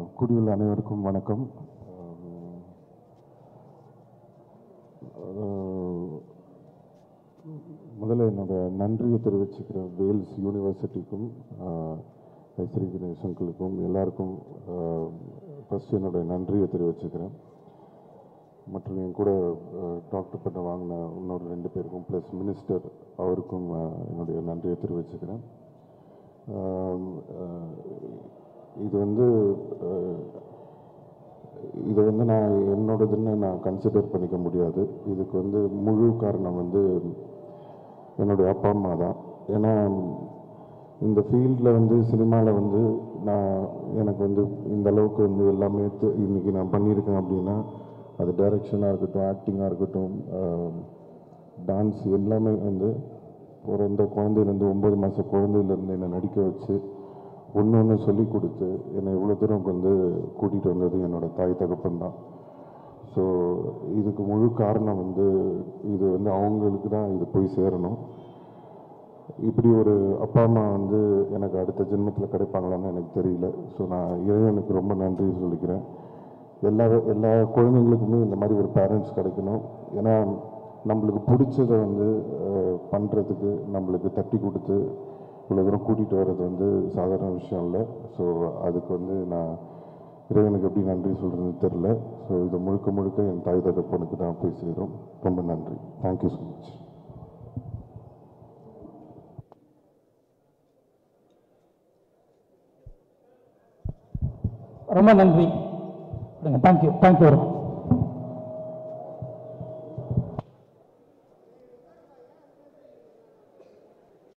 கூடியுள்ள அனைவருக்கும் வணக்கம் அஹ், முதல்ல என்னோட நன்றியை தெரிவிச்சுக்கிறேன் வேல்ஸ் யூனிவர்சிட்டிக்கும் ஐஸ்ரீ கணேஷ் அங்கிளுக்கும் எல்லாருக்கும் ஃபஸ்ட் என்னோட நன்றியை தெரிவிச்சுக்கிறேன் மற்றும் என் கூட டாக்டர் பட்டம் வாங்கின இன்னொரு ரெண்டு பேருக்கும் ப்ளஸ் மினிஸ்டர் அவருக்கும் அஹ், என்னுடைய நன்றியை தெரிவிச்சுக்கிறேன் ஆம், அஹ், இது வந்து அஹ், இதை வந்து நான் என்னோடதுன்னு நான் கன்சிடர் பண்ணிக்க முடியாது இதுக்கு வந்து முழு காரணம் வந்து என்னுடைய அப்பா அம்மா தான் ஏன்னா இந்த ஃபீல்டில் வந்து சினிமாவில் வந்து நான் எனக்கு வந்து இந்த அளவுக்கு வந்து எல்லாமே தெ- இன்னைக்கு நான் பண்ணியிருக்கேன் அப்படின்னா அது டைரக்ஷனாக இருக்கட்டும் ஆக்டிங்காக இருக்கட்டும் டான்ஸ் எல்லாமே வந்து பிறந்த குழந்தையிலேருந்து ஒம்பது மாத குழந்தையிலேருந்து என்னை நடிக்க வச்சு ஒன்று ஒன்று சொல்லி கொடுத்து என்னை இவ்வளோ தூரம் வந்து கூட்டிகிட்டு வந்தது என்னோட தாய் தகப்பன் தான் ஸோ இதுக்கு முழு காரணம் வந்து இது வந்து அவங்களுக்கு தான் இது போய் சேரணும் இப்படி ஒரு அப்பா அம்மா வந்து எனக்கு அடுத்த ஜென்மத்தில் கிடைப்பாங்களான்னு எனக்கு தெரியல ஸோ நான் இறைவனுக்கு ரொம்ப நன்றி சொல்லிக்கிறேன் எல்லா எல்லா குழந்தைங்களுக்குமே இந்த மாதிரி ஒரு பேரண்ட்ஸ் கிடைக்கணும் ஏன்னா நம்மளுக்கு பிடிச்சதை வந்து பண்ணுறதுக்கு நம்மளுக்கு தட்டி கொடுத்து இவ்வளோ தூரம் கூட்டிகிட்டு வர்றது வந்து சாதாரண விஷயம் இல்லை ஸோ அதுக்கு வந்து நான் இறைவனுக்கு எப்படி நன்றி சொல்கிறதுன்னு தெரில ஸோ இது முழுக்க முழுக்க என் தாய் தகப்பனுக்கு தான் போய் சேரும் ரொம்ப நன்றி தேங்க்யூ ஸோ மச் ரொம்ப நன்றி தேங்க்யூ தேங்க்யூ